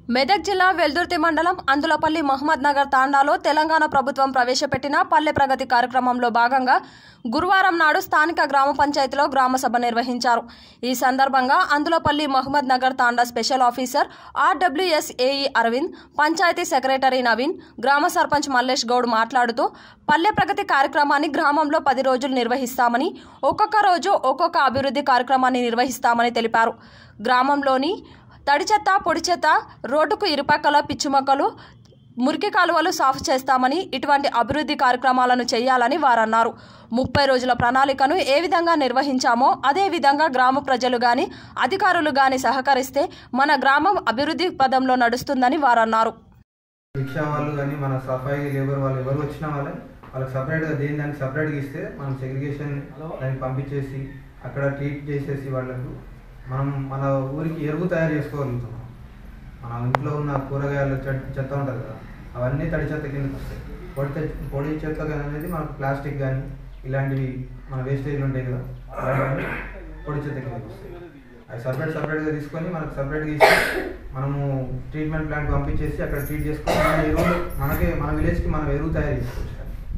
మెదక్ జిల్లా వెల్దుర్తి మండలం అందులపల్లి మహమ్మద్ నగర్ తాండాలో తెలంగాణ ప్రభుత్వం ప్రవేశపెట్టిన పల్లె ప్రగతి కార్యక్రమంలో భాగంగా గురువారం నాడు స్థానిక గ్రామ పంచాయతీలో గ్రామ సభ నిర్వహించారు ఈ సందర్భంగా Andulapalli Mohammed Nagar Thanda special officer RWS AE Aravind panchayat secretary Naveen గ్రామ సర్పంచ్ మల్లేష్ గౌడ్ మాట్లాడుతూ పల్లె ప్రగతి కార్యక్రమాన్ని గ్రామంలో పది రోజులు నిర్వహిస్తామని ఒక్కొక్క రోజు ఒక్కొక్క అభివృద్ధి కార్యక్రమాన్ని నిర్వహిస్తామని తెలిపారు గ్రామంలోని తడి చెత్త పొడి చెత్త రోడ్డుకు ఇరుపక్కల పిచ్చుమొక్కలు మురికి కాలువలు సాఫ్ చేస్తామని ఇటువంటి అభివృద్ధి కార్యక్రమాలను చేయాలని వారన్నారు ముప్పై రోజుల ప్రణాళికను ఏ విధంగా నిర్వహించామో అదే విధంగా గ్రామ ప్రజలు గాని అధికారులు గాని సహకరిస్తే మన గ్రామం అభివృద్ధి పదంలో నడుస్తుందని వారన్నారు రిక్షా వాళ్ళు కానీ మన సఫాయి లేబర్ వాళ్ళు ఎవరు వచ్చిన వాళ్ళే వాళ్ళకి సపరేట్గా దేని దానికి సపరేట్గా ఇస్తే మనం సెగ్రిగేషన్ దానికి పంపించేసి అక్కడ ట్రీట్ చేసేసి వాళ్ళకు మనం మన ఊరికి ఎరువు తయారు చేసుకోగలుగుతున్నాం మన ఇంట్లో ఉన్న కూరగాయలు చెత్త చెత్త ఉంటుంది కదా అవన్నీ తడి చెత్త కిందకి వస్తాయి పొడి తె- పొడి చెత్త అనేది మనకు ప్లాస్టిక్ కానీ ఇలాంటివి మన వేస్టేజ్ ఉంటాయి కదా అవన్నీ పొడి చెత్త కిందకి వస్తాయి అవి సపరేట్ సపరేట్గా తీసుకొని మనకు సపరేట్గా ఇచ్చి మనము ట్రీట్మెంట్ ప్లాంట్ పంపించేసి అక్కడ ట్రీట్ చేసుకొని మన ఎరువులు మనకే మన విలేజ్కి మనం ఎరువు తయారు చేసుకోవచ్చు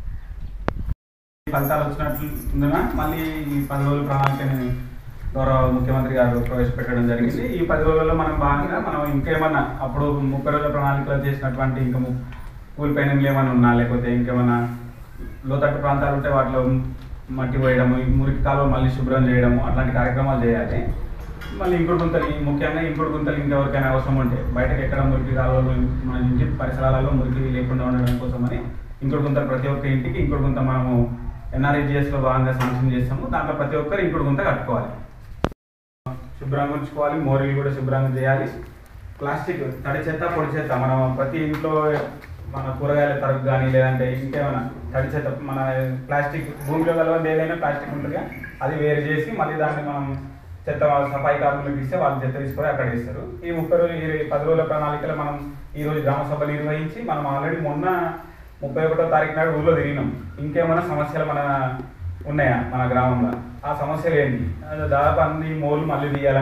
ఫలితాలు వచ్చినట్లుందన మళ్ళీ ఈ పది రోజుల ప్రణాళికని గౌరవ ముఖ్యమంత్రి గారు ప్రవేశపెట్టడం జరిగింది ఈ పది రోజుల్లో మనం భాగంగా మనం ఇంకేమన్నా అప్పుడు ముప్పై రోజుల ప్రణాళికలో చేసినటువంటి ఇంకా ము- కూలిపోయిన ఏమైనా ఉన్నా లేకపోతే ఇంకేమన్నా లోతట్టు ప్రాంతాలు ఉంటే వాటిలో మట్టి పోయడము ఈ మురికి కాలువ మళ్ళీ శుభ్రం చేయడము అట్లాంటి కార్యక్రమాలు చేయాలి మళ్ళీ ఇంకుడు గుంతలు ఈ ముఖ్యంగా ఇంకుడు గుంతలు ఇంకెవరికైనా అవసరం ఉంటే బయటకు ఎక్కడ మురికి కాలువలు మన ఇంటి పరిసరాలలో మురికి లేకుండా ఉండడం కోసమని ఇంకుడు గుంతలు ప్రతి ఒక్క ఇంటికి ఇంకుడు గుంత మనము ఎన్ఆర్ఈజిఎస్ లో భాగంగా శాంక్షన్ చేస్తాము దాంట్లో ప్రతి ఒక్కరు ఇంకుడు గుంత కట్టుకోవాలి శుభ్రంగా ఉంచుకోవాలి మోరీలు కూడా శుభ్రంగా చేయాలి ప్లాస్టిక్ తడి చెత్త పొడి చెత్త మనం ప్రతి ఇంట్లో మన కూరగాయల తరకు కానీ లేదంటే ఇంకేమైనా తడి చెత్త మన ప్లాస్టిక్ భూమిలో కలవని ఏదైనా ప్లాస్టిక్ ఉంటుందిగా అది వేరు చేసి మళ్ళీ దాన్ని మనం చెత్త వాళ్ళ సఫాయి కార్మికులకు ఇస్తే వాళ్ళు చెత్త తీసుకొని అక్కడ ఇస్తారు ఈ ముప్పై రోజులు ఈ పది రోజుల ప్రణాళికలో మనం ఈ రోజు గ్రామ సభ నిర్వహించి మనం ఆల్రెడీ మొన్న ముప్పై ఒకటో తారీఖు నాడు ఊళ్ళో తిరిగినాం ఇంకేమైనా సమస్యలు మన ఉన్నాయా మన గ్రామంలో ఆ సమస్యలు ఏంటి అది దాదాపు అన్ని మోర్లు మళ్ళీ తీయాలని